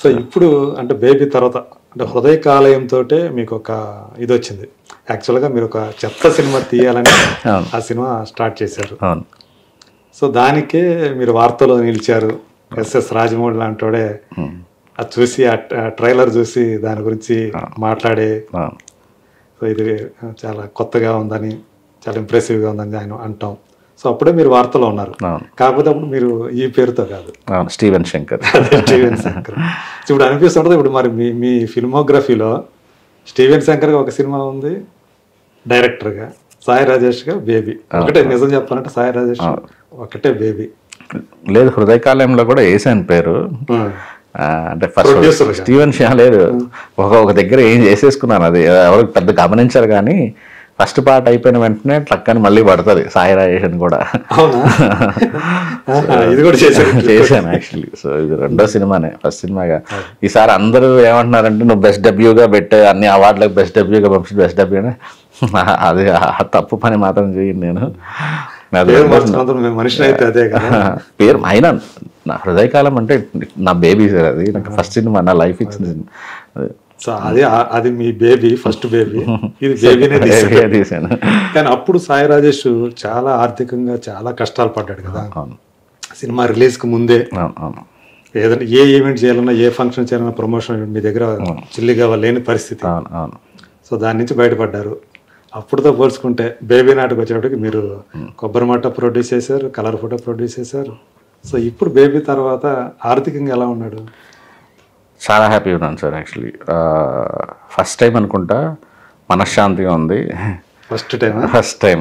So ఇప్పుడు అంటే baby తర్వాత అంటే హృదయ కాలయంతో మీకు ఒక ఇది వచ్చింది యాక్చువల్గా మీరు ఒక చెత్త సినిమా తీయాలని అవును. ఆ సినిమా స్టార్ట్ చేశారు అవును సో దానికే మీరు వార్తలో నిలిచారు ఎస్ఎస్ రాజమౌళి లాంటోడే అది చూసి ఆ ట్రైలర్ చూసి దాని గురించి మాట్లాడే అవును సో ఇది చాలా కొత్తగా ఉందని చాలా ఇంప్రెసివ్గా ఉందని ఆయన అంటాం సో అప్పుడే మీరు వార్తలో ఉన్నారు అవును కాకపోతే అప్పుడు మీరు ఈ పేరుతో కాదు అవును స్టీవెన్ శంకర్ అదే స్టీవెన్ శంకర్ సో ఇప్పుడు అనిపిస్తుంటుంది ఇప్పుడు మరి మీ మీ ఫిల్మోగ్రఫీలో స్టీవెన్ శంకర్గా ఒక సినిమా ఉంది డైరెక్టర్గా సాయి రాజేష్గా బేబీ ఒకటే నిజం చెప్పాలంటే సాయి రాజేష్ ఒకటే బేబీ లేదు హృదయకాలయంలో కూడా వేసాను పేరు ఆ, అంటే ఫస్ట్ Producer గా. స్టీవెన్ షా లేదు ఒక ఒక దగ్గర ఏం చేసేసుకున్నాను అది ఎవరికి పెద్ద గమనించారు కానీ ఫస్ట్ పార్ట్ అయిపోయిన వెంటనే ట్లక్కని మళ్ళీ పడుతుంది సాయి రాజేష్ అని కూడా అవునా ఆహా, ఇది కూడా చేశారు చేశాను యాక్చువల్లీ సో ఇది రెండో సినిమానే ఫస్ట్ సినిమాగా ఈసారి అందరూ ఏమంటున్నారంటే నువ్వు బెస్ట్ డబ్యూగా పెట్టే అన్ని అవార్డులకు బెస్ట్ డబ్యూగా పంపించి బెస్ట్ డబ్యూ అని అది ఆ తప్పు పని మాత్రం చేయను నేను అది పేరు మార్చుకున్నందుకు మేము మనిషిని అయితే అదే కదా పేరు అయినా నా హృదయకాలం అంటే నా బేబీ సార్ అది నాకు ఫస్ట్ సినిమా నా లైఫ్ ఇచ్చింది అది సో అది అది మీ బేబీ ఫస్ట్ బేబీ ఇది బేబీనే తీశారు baby తీశాను కానీ అప్పుడు సాయి రాజేష్ చాలా ఆర్థికంగా చాలా కష్టాలు పడ్డాడు కదా అవును సినిమా రిలీజ్ కి ముందే అవును అవును ఏదైనా ఏ ఈవెంట్ చేయాలన్నా ఏ ఫంక్షన్ చేయాలన్నా ప్రమోషన్ మీ దగ్గర చిల్లిగా లేని పరిస్థితి అవును అవును సో దాని నుంచి బయటపడ్డారు అప్పుడుతో పోల్చుకుంటే బేబీ నాటకు వచ్చేటప్పటికి మీరు కొబ్బరి మట్ట ప్రొడ్యూస్ చేశారు కలర్ ఫోటో ప్రొడ్యూస్ చేశారు సో ఇప్పుడు బేబీ తర్వాత ఆర్థికంగా ఎలా ఉన్నాడు చాలా హ్యాపీగా ఉన్నాను సార్ యాక్చువల్లీ ఫస్ట్ టైం అనుకుంటా మనశ్శాంతిగా ఉంది ఫస్ట్ టైం ఫస్ట్ టైం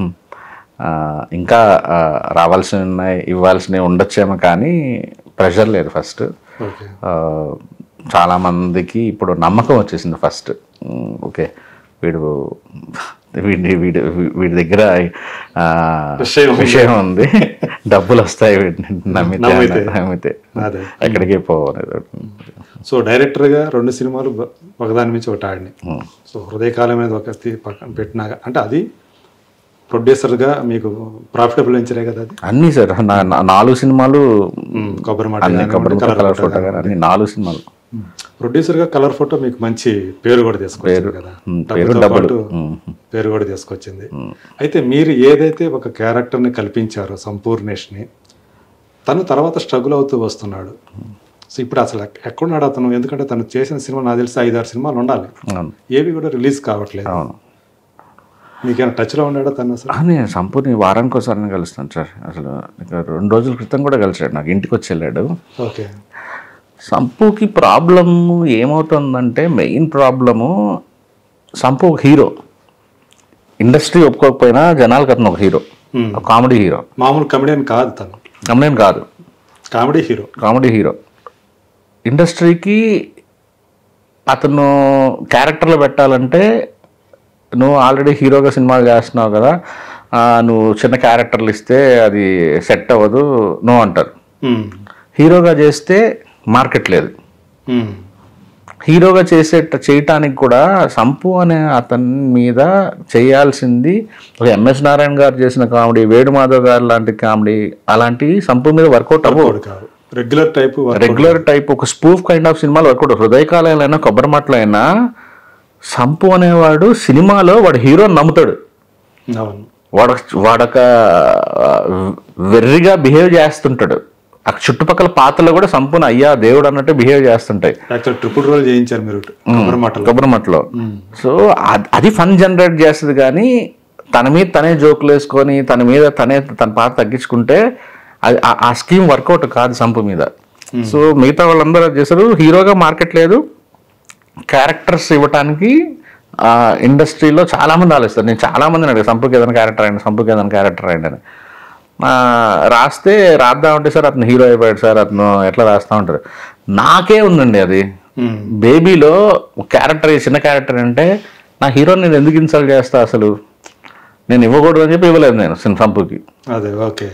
ఇంకా ఆ, రావాల్సి ఉన్నాయి ఇవ్వాల్సినవి ఉండొచ్చేమో కానీ ప్రెషర్ లేదు ఫస్ట్ ఓకే చాలామందికి ఇప్పుడు నమ్మకం వచ్చేసింది ఫస్ట్ ఓకే వీడు వీడి వీడి వీడి దగ్గర ఆ, విషయం ఉంది. విషయం ఉంది డబ్బులు వస్తాయి వీడిని నమ్మితే నమ్మితే. అన్న- నమ్మితే అదే ఎక్కడికి పోవనేది సో డైరెక్టర్గా రెండు సినిమాలు బ- ఒకదాని నుంచి ఒకటి ఆడినాయి సో హృదయకాలం మీద ఒక తీ- పక్కన పెట్టినాక అంటే అది ప్రొడ్యూసర్గా మీకు ప్రాఫిటబుల్ వెంచరే కదా అది అన్నీ సార్ నా నా- నాలుగు సినిమాలు ఉమ్, కొబ్బరి మాట అన్ని కానివ్వండి, కొబ్బరి కలర్ కలర్ ఫోటో ఫోటో కానీ అన్ని నాలుగు సినిమాలు ప్రొడ్యూసర్గా కలర్ ఫోటో మీకు మంచి పేరు కూడా తీసుకొచ్చింది కదా ఉమ్, పేరు డబ్బుతో డబ్బులు పాటు ఉమ్. పేరు కూడా తీసుకొచ్చింది అయితే మీరు ఏదైతే ఒక క్యారెక్టర్ని కల్పించారో సంపూర్ణేష్ని తను తర్వాత స్ట్రగుల్ అవుతూ వస్తున్నాడు సో ఇప్పుడు అసలు ఎక్- ఎక్కడున్నాడు అతను ఎందుకంటే తను చేసిన సినిమా నాకు తెలిసి ఐదు ఆరు సినిమాలు ఉండాలి అవును ఏవి కూడా రిలీజ్ కావట్లేదు అవును మీకేమైనా టచ్లో ఉన్నాడా తను అసలు ఆ, నేను సంపూర్ణ వారానికి ఒకసారి కలుస్తాను సార్ అసలు ఇంకా రెండు రోజుల క్రితం కూడా కలిసాడు నాకు ఇంటికి వచ్చి వెళ్ళాడు ఓకే సంపుకి ప్రాబ్లం ఏమవుతుందంటే మెయిన్ ప్రాబ్లము సంపు ఒక హీరో ఇండస్ట్రీ ఒప్పుకోకపోయినా జనాలకు అతను ఒక హీరో Hmm. ఒక కామెడీ హీరో మామూలు కమెడియన్ కాదు తను కమెడియన్ కాదు కామెడీ హీరో కామెడీ హీరో ఇండస్ట్రీకి అతను క్యారెక్టర్లో పెట్టాలంటే నువ్వు ఆల్రెడీ హీరోగా సినిమాలు చేస్తున్నావు కదా ఆ, నువ్వు చిన్న క్యారెక్టర్లు ఇస్తే అది సెట్ అవ్వదు నో అంటారు ఉమ్, హీరోగా చేస్తే మార్కెట్ లేదు ఉమ్, హీరోగా చేసే చేయటానికి కూడా సంపు అనే అతని మీద చేయాల్సింది ఒక ఎంఎస్ నారాయణ గారు చేసిన కామెడీ వేణుమాధవ్ గారు లాంటి కామెడీ అలాంటి సంపు మీద వర్కౌట్ అవ్వవు వాడు కాదు రెగ్యులర్ టైప్ రెగ్యులర్ టైప్ ఒక స్పూఫ్ కైండ్ ఆఫ్ సినిమాలు వర్కౌట్ హృదయకాలైనా కొబ్బరి మట్లైనా సంపు అనేవాడు సినిమాలో వాడు హీరో నమ్ముతాడు అవును వాడు వాడొక ఆ, వెర్రిగా బిహేవ్ చేస్తుంటాడు ఆ చుట్టుపక్కల పాత్రలో కూడా సంపూర్ణ అయ్యా దేవుడు అన్నట్టు బిహేవ్ చేస్తుంటాయి యాక్చువల్ ట్రిపుల్ రోల్ చేయించారు మీరు కొబ్బరి మాటలు కొబ్బరి మట్టలో సో అద్- అది ఫన్ జనరేట్ చేస్తుంది కానీ తన మీద తనే జోకులు వేసుకొని తన మీద తనే తన పాత తగ్గించుకుంటే అది ఆ- ఆ స్కీమ్ వర్కౌట్ కాదు సంపు మీద సో మిగతా వాళ్ళందరూ అది చేశారు హీరోగా మార్కెట్ లేదు క్యారెక్టర్స్ ఇవ్వటానికి ఆ, ఇండస్ట్రీలో చాలా మంది ఆలోచిస్తారు నేను చాలా మందిని అడిగాను సంపుకి ఏదైనా క్యారెక్టర్ అయ్యండి సంపుకి ఏదైనా క్యారెక్టర్ అయ్యండి అని ఆ, రాస్తే రాద్దామంటే సార్ అతను హీరో అయిపోయాడు సార్ అతను ఎట్లా రాస్తా ఉంటారు నాకే ఉందండి అది ఉమ్, బేబీలో క్యారెక్టర్ చిన్న క్యారెక్టర్ అంటే నా హీరో నేను ఎందుకు ఇన్సల్ట్ చేస్తా అసలు నేను ఇవ్వకూడదు అని చెప్పి ఇవ్వలేదు నేను సిన్ సంపుకి అదే ఓకే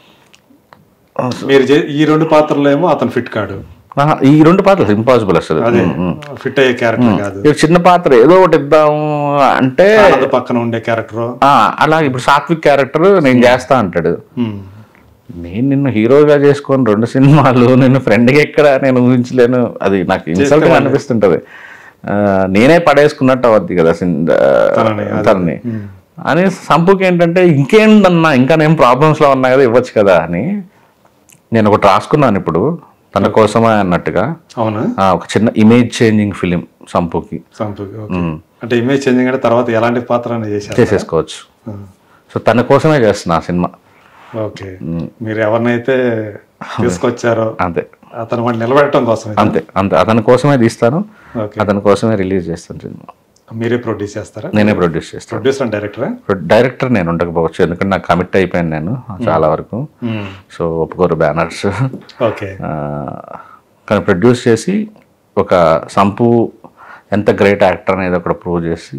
మీరు చే- ఈ రెండు పాత్రలు ఏమో అతను ఫిట్ కాడు ఆహా, ఈ రెండు పాత్రలు ఇంపాసిబుల్ అసలు అదే ఫిట్ అయ్యే క్యారెక్టర్ కాదు ఇవి చిన్న పాత్ర ఏదో ఒకటి ఇద్దాము అంటే ఆనంద్ పక్కన ఉండే క్యారెక్టర్ ఆ, అలాగే ఇప్పుడు సాత్విక్ క్యారెక్టర్ నేను చేస్తా అంటాడు నేను నిన్ను హీరోగా చేసుకొని రెండు సినిమాలు నిన్ను ఫ్రెండ్గా ఎక్కడ నేను ఊహించలేను అది నాకు ఇన్సల్ట్ అనిపిస్తుంటది ఆ, నేనే పడేసుకున్నట్టు అవద్ది కదా సిన్- ఆ, తనని, అదే. తనని అని సంపుకి ఏంటంటే ఇంకేంటన్నా ఇంకా నేను ప్రాబ్లమ్స్లో ఉన్నా కదా ఇవ్వచ్చు కదా అని నేను ఒకటి రాసుకున్నాను ఇప్పుడు తన కోసమే అన్నట్టుగా అవునా ఆ, ఒక చిన్న ఇమేజ్ చేంజింగ్ ఫిలిం సంపుకి సంపు ఓకే అంటే ఇమేజ్ చేంజింగ్ అంటే తర్వాత ఎలాంటి పాత్ర చేశారు చేసేసుకోవచ్చు సో తన కోసమే చేస్తున్నా ఆ సినిమా ఓకే మీరు ఎవరినైతే తీసుకొచ్చారో అంతే అతను వాడిని నిలబెట్టడం కోసం ఇది. అంతే అంతే అతని కోసమే తీస్తాను ఓకే అతని కోసమే రిలీజ్ చేస్తాను సినిమా మీరే ప్రొడ్యూస్ చేస్తారా నేనే ప్రొడ్యూస్ చేస్తాను ప్రొడ్యూసర్ అండ్ డైరెక్టరా డైరెక్టర్ నేను ఉండకపోవచ్చు ఎందుకంటే నాకు కమిట్ అయిపోయాను నేను చాలా వరకు సో ఒప్పుకోరు బ్యానర్స్ ఓకే కానీ ప్రొడ్యూస్ చేసి ఒక సంపు ఎంత గ్రేట్ యాక్టర్ అనేది ఒకటి ప్రూవ్ చేసి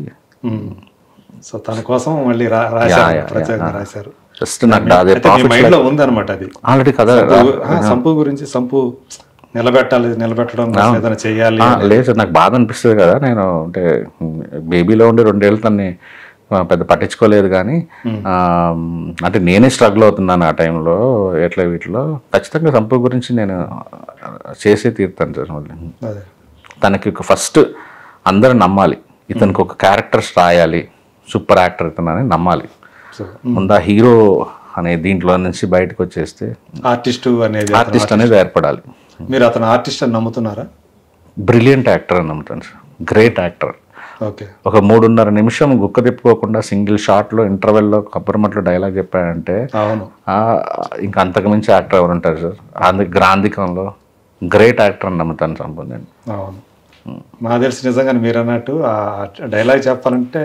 సో తన కోసం మళ్ళీ రా- రాశారు యా, ప్రత్యేకంగా రాశారు జస్ట్ నాకు అదే అయితే మీ మైండ్ లో ఉంది అనమాట అది ఆల్రెడీ కదా సంపు- ఆ, సంపు గురించి సంపు నిలబెట్టాలి నిలబెట్టడం కోసం ఏదైనా చేయాలి ఆ, లేదు సార్ నాకు బాధ అనిపిస్తుంది కదా నేను అంటే బేబీలో ఉండి రెండేళ్ళు తన్ని ఆ, పెద్ద పట్టించుకోలేదు కానీ ఆ, అంటే నేనే స్ట్రగుల్ అవుతున్నాను ఆ టైంలో ఎట్లా వీటిలో ఖచ్చితంగా సంపు గురించి నేను ఆ, చేసే తీరుతాను సార్ మళ్ళీ అదే తనకి ఒక ఫస్ట్ అందరూ నమ్మాలి ఇతనికి ఒక క్యారెక్టర్స్ రాయాలి సూపర్ యాక్టర్ ఇతను అని నమ్మాలి సో ముందా హీరో అనే దీంట్లో నుంచి బయటకు వచ్చేస్తే ఆర్టిస్ట్ అనేది ఆర్టిస్ట్ అనేది ఏర్పడాలి మీరు అతను ఆర్టిస్ట్ అని నమ్ముతున్నారా బ్రిలియంట్ యాక్టర్ అని నమ్ముతాను సార్ గ్రేట్ యాక్టర్ ఓకే ఒక మూడున్నర నిమిషం గుక్క తిప్పుకోకుండా సింగిల్ షాట్లో ఇంటర్వెల్లో కబ్బరమట్లో డైలాగ్ చెప్పాడంటే అవును ఆ, ఇంకా అంతకు మించి యాక్టర్ ఎవరు ఉంటారు సార్ అందుకు గ్రాంధికంలో గ్రేట్ యాక్టర్ అని నమ్ముతాను సంపూర్ణ అవును నాకు తెలిసి నిజంగా మీరు అన్నట్టు ఆ డైలాగ్ చెప్పాలంటే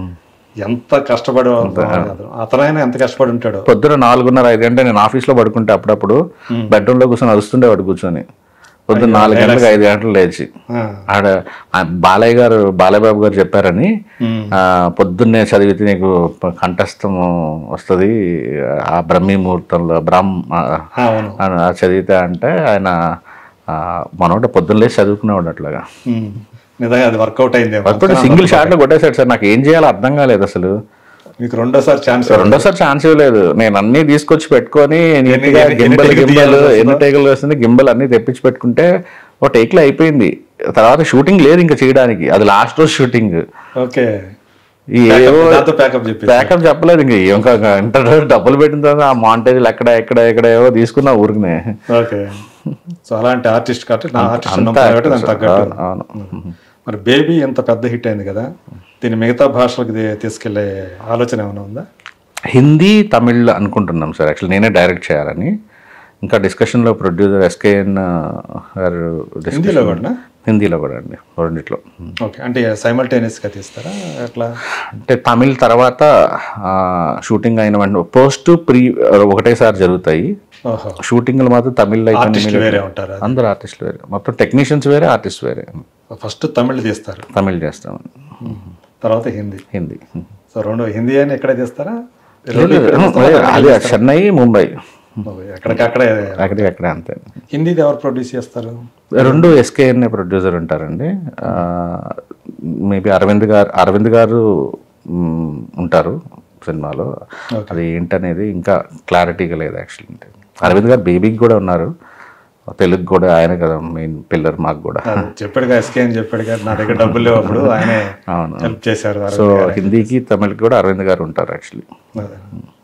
ఎంత కష్టపడి అతనైనా ఎంత కష్టపడి ఉంటాడు పొద్దున నాలుగున్నర ఐదు గంటల నేను ఆఫీస్లో పడుకుంటే అప్పుడప్పుడు బెడ్రూమ్లో కూర్చొని అరుస్తుండేవాడు కూర్చొని పొద్దున్న నాలుగు గంటలకు ఐదు గంటలు లేచి ఆ, ఆడ ఆ బాలయ్య గారు బాలయ్య బాబు గారు చెప్పారని ఉమ్, ఆ, పొద్దున్నే చదివితే నీకు ప- కంఠస్థం వస్తుంది ఆ బ్రహ్మీ ముహూర్తంలో బ్రహ్మ ఆ, అవును ఆ చదివితే అంటే ఆయన ఆ, మనోట పొద్దున్న లేచి చదువుకునేవాడు అట్లాగా ఉమ్, నిజంగా అది వర్కౌట్ అయింది అప్పుడు సింగిల్ షాట్లో కొట్టేశాడు సార్ నాకు ఏం చేయాలో అర్థం కాలేదు అసలు మీకు రెండోసారి ఛాన్స్ రెండోసారి ఛాన్స్ ఇవ్వలేదు నేను అన్ని తీసుకొచ్చి పెట్టుకొని నీట్గా ఎన్ని- గింబల్ ఎన్ని గింబల్ తీయాల్సి ఎన్ని టేకులు వస్తుంది గింబల్ అన్ని తెప్పించి పెట్టుకుంటే ఒక టేక్లో అయిపోయింది తర్వాత షూటింగ్ లేదు ఇంకా చేయడానికి అది లాస్ట్ రోజు షూటింగ్ ఓకే ఈ ఏవో దాంతో ప్యాకప్ చెప్పి బ్యాకప్ చెప్పలేదు ఇంకా ఇంకా ఇంటర్ డబ్బులు పెట్టిన తర్వాత ఆ మాంటేజ్లు ఎక్కడ ఎక్కడ ఎక్కడ ఏవో తీసుకున్నా ఊరికనే ఓకే సో అలాంటి ఆర్టిస్ట్ కాబట్టి నా ఆర్టిస్ట్ అంతా నమ్ముతాను కాబట్టి దానికి తగ్గట్టు అవును, అవును మరి బేబీ ఎంత పెద్ద హిట్ అయింది కదా దీన్ని మిగతా భాషలకు ది- తీసుకెళ్లే ఆలోచన ఏమైనా ఉందా హిందీ తమిళ్ అనుకుంటున్నాం సార్ యాక్చువల్లీ నేనే డైరెక్ట్ చేయాలని ఇంకా డిస్కషన్లో ప్రొడ్యూసర్ ఎస్కేఎన్ గారు discussion- హిందీలో కూడా హిందీలో కూడా అండి రెండిట్లో ఓకే అంటే simultaneous గా తీస్తారా ఎట్లా అంటే తమిళ్ తర్వాత షూటింగ్ అయిన వెంటనే పోస్ట్ ప్రీ ఒకటేసారి జరుగుతాయి ఓహో షూటింగ్లు మాత్రం తమిళ్ అయిపోయిన ఆర్టిస్ట్ వేరే ఉంటారు అందరు ఆర్టిస్టులు వేరే మొత్తం టెక్నీషియన్స్ వేరే ఆర్టిస్ట్ వేరే ఫస్ట్ తమిళ్ తీస్తారు తమిళ్ చేస్తాం తర్వాత హిందీ హిందీ సో రెండు హిందీ అని ఎక్కడ తీస్తారా లేదు, అది చెన్నై ముంబై ఓకే, ఎక్కడికక్కడే అక్కడికి అక్కడే అంతే హిందీది ఎవరు ప్రొడ్యూస్ చేస్తారు రెండు ఎస్కేఎన్ ప్రొడ్యూసర్ ఉంటారండి మేబీ అరవింద్ గారు అరవింద్ గారు మ్, ఉంటారు సినిమాలో అది ఏంటనేది ఇంకా క్లారిటీగా లేదు యాక్చువల్లీ అరవింద్ గారు బేబీకి కూడా ఉన్నారు తెలుగు కూడా ఆయన కదా మెయిన్ పిల్లర్ మాకు కూడా అది చెప్పాడుగా ఎస్కే అని చెప్పాడుగా నా దగ్గర డబ్బులు లేవప్పుడు ఆయనే అవును హెల్ప్ చేశారు సో హిందీకి తమిళకి కూడా అరవింద్ గారు ఉంటారు యాక్చువల్లీ అదే.